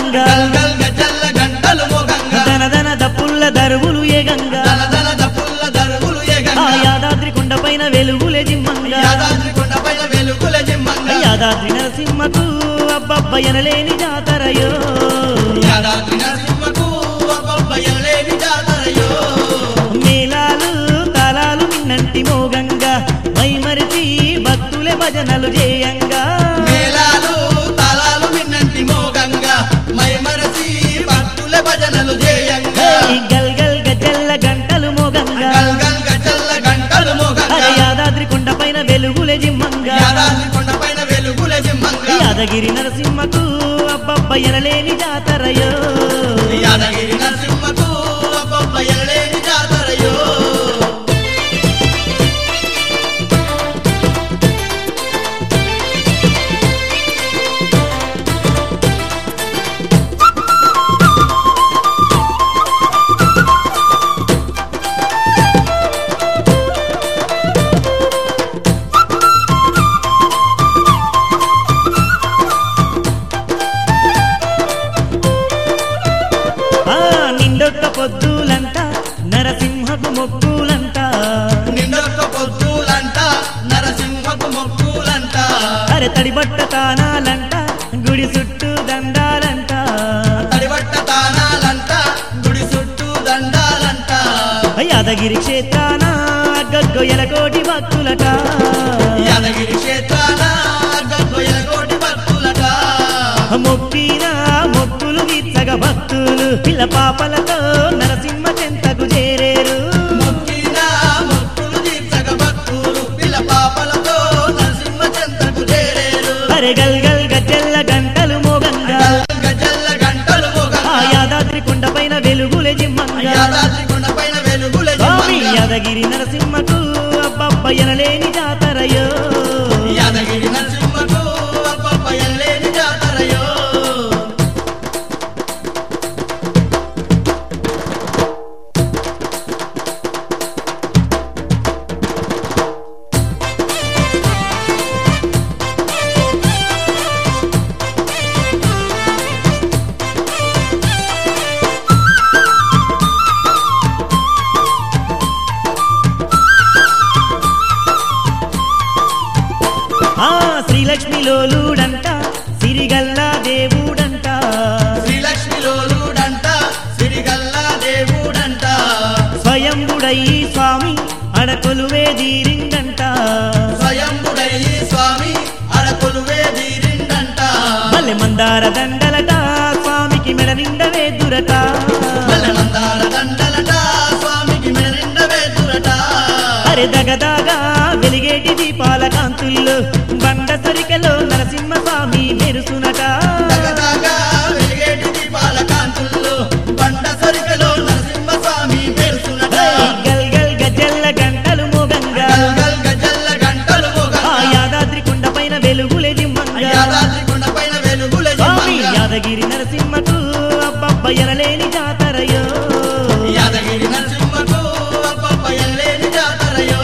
మోగంగా గల్ గల్ గజల్ల గంటలు మోగంగా దన దన దప్పుల్ల దరువులు ఏగంగా దన దన దప్పుల్ల దరువులు ఆ ఏగంగా యాదాద్రి కొండపైన వెలుగులే జిమ్మంగా యాదాద్రి కొండపైన వెలుగుల జిమ్మంగా యాదాద్రి నరసింహకు అబ్బబ్బ ఎనలేని జాతరయో యాదాద్రి నరసింహకు అబ్బబ్బ ఎనలేని జాతరయో మేళాలు తాళాలు మిన్నంటి మోగంగా మైమరిచి భక్తులే భజనలు చేయంగా మేళాలు తాళాలు విన్నంటి మోగంగా మైమరసి భక్తుల భజనలు చేయంగా ఏయ్ గల్ గల్ గజల్ల గంటలు మోగంగా గల్ గల్ గజల్ల గంటలు మోగంగా అరే యాదాద్రి కొండపైన వెలుగులే జిమ్మంగా యాదాద్రి కొండపైన వెలుగుల జిమ్మంగా యాదగిరి నరసింహకు అబ్బబ్బ ఎనలేని జాతరయో యాదగిరి నరసింహకు అబ్బబ్బ ఎనలేని జాతరయో ఆ నిండొక్క పొద్దులంట నరసింహకు మొక్కులంట నిండొక్క పొద్దులంట నరసింహకు మొక్కులంట అరే తడిబట్ట తానాలంట గుడి చుట్టూ దండాలంట తడిబట్ట తానాలంట గుడి చుట్టూ దండాలంట యాదగిరి క్షేత్రాన గగ్గొయ్యల కోటి భక్తులట యాదగిరి క్షేత్రాన గగ్గొయ్యల కోటి భక్తులట మొక్కిన మొక్కులు తీర్చగ భక్తులు పిల్ల పాపలతో నరసింహ చెంతకు చేరేరు మొక్కిన మొక్కులు తీర్చగ భక్తులు పిల్ల పాపలతో నరసింహ చెంతకు చేరేరు అరే గల్ గల్ గజ్జెల్ల గంటలు మోగంగా గజల్ల గంటలు ఆ మోగంగా యాదాద్రి కొండపైన వెలుగులే జిమ్మంగా యాదాద్రి కొండపైన వెలుగుల స్వామి జిమ్మంగా యాదగిరి నరసింహకు అబ్బబ్బ ఎనలేని జాతరయో యాదగిరి నరసింహకు అబ్బబ్బ ఎనలేని జాతరయో ఆ శ్రీలక్ష్మి లోలుడంట సిరిగల్లా దేవుడంట శ్రీలక్ష్మి లోలుడంట సిరిగల్లా దేవుడంట స్వయంబుడయ్యి స్వామి అడకొలువే దీరిండంట స్వయంబుడయ్యి స్వామి అడకొలువే దీరిండంట మల్లె మందార దండలట స్వామికి మెడ నిండవే దురట మల్లెమందార దండలట స్వామికి మెరిండ వేదురట అరే దగదాగా వెలిగేటి దీపాల కాంతుల్లో బండ సరికలో నరసింహ స్వామి మెరుసునట దగదగా వెలిగేటి దీపాల కాంతుల్లో బండ సరికలో నరసింహ స్వామి మెరుసునట ఏయ్ గల్ గల్ గజల్ల గంటలు మోగంగా గల్ గల్ గజల్ల గంటలు ఆ మోగంగా యాదాద్రి కొండపైన వెలుగులే జిమ్మంగా యాదాద్రి కొండపైన వెలుగుల స్వామి జిమ్మంగా యాదగిరి నరసింహకు అబ్బబ్బ ఎనలేని జాతరయో యాదగిరి నరసింహకు అబ్బబ్బ ఎనలేని జాతరయో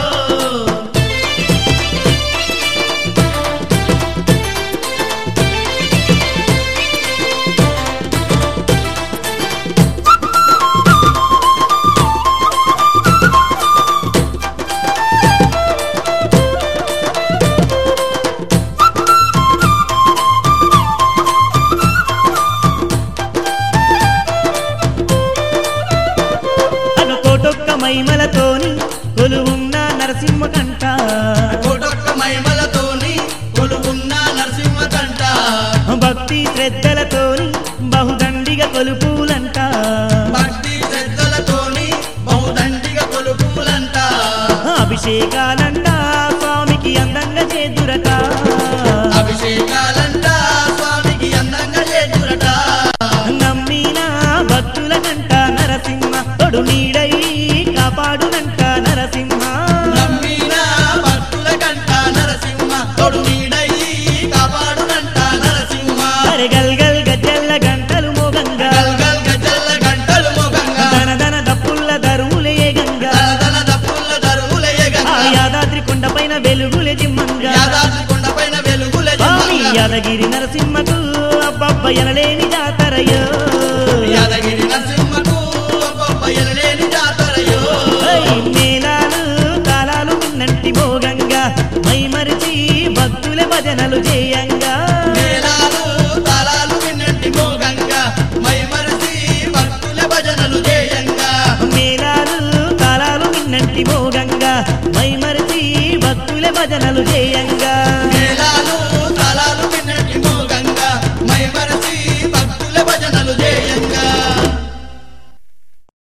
అగ కోటొక్క మైమలతోని కొలువున్న నరసింహ కంట కోటొక్క మహిమలతోని కొలువున్న నరసింహ కంట భక్తి శ్రద్ధలతోని బహుదండిగా కొలుపులంట భక్తి శ్రద్ధలతోని బహుదండిగా కొలుపులంట అభిషేకాలంట స్వామికి అందంగా చేదురట అభిషేకాలంట స్వామికి అందంగా చేతురట నమ్మిన భక్తుల కంట నరసింహ తొడు నీడై కాపాడునంట నరసింహ నమ్మిన భక్తుల కంట నరసింహ తోడు నీడై కాపాడునంట నరసింహ అరే గల్ గల్ గజ్జల్ల గంటలు మోగంగా గల్ గల్ గజల్ల గంటలు మోగంగా దన దన దప్పుల్ల దరువులే గంగా దన దప్పుల దరువులయ్యగంగా ఆ యాదాద్రి కొండపైన వెలుగులే జిమ్మంగా యాదాద్రి కొండపైన వెలుగుల స్వామి జిమ్మంగా యాదగిరి నరసింహకు అబ్బబ్బ ఎనలేని జాతరయో యాదగిరి నరసింహకు అబ్బబ్బ ఎనలేని జాతరయో ఓయ్ మేళాలు తాళాలు విన్నంటి భోగంగా మైమరిచి భక్తుల భజనలు చేయంగా మేళాలు తాళాలు విన్నటి మోగంగా మైమరసి భక్తుల భజనలు చేయంగా మేళాలు తాళాలు విన్నంటి భోగంగా మైమరిచి భక్తుల భజనలు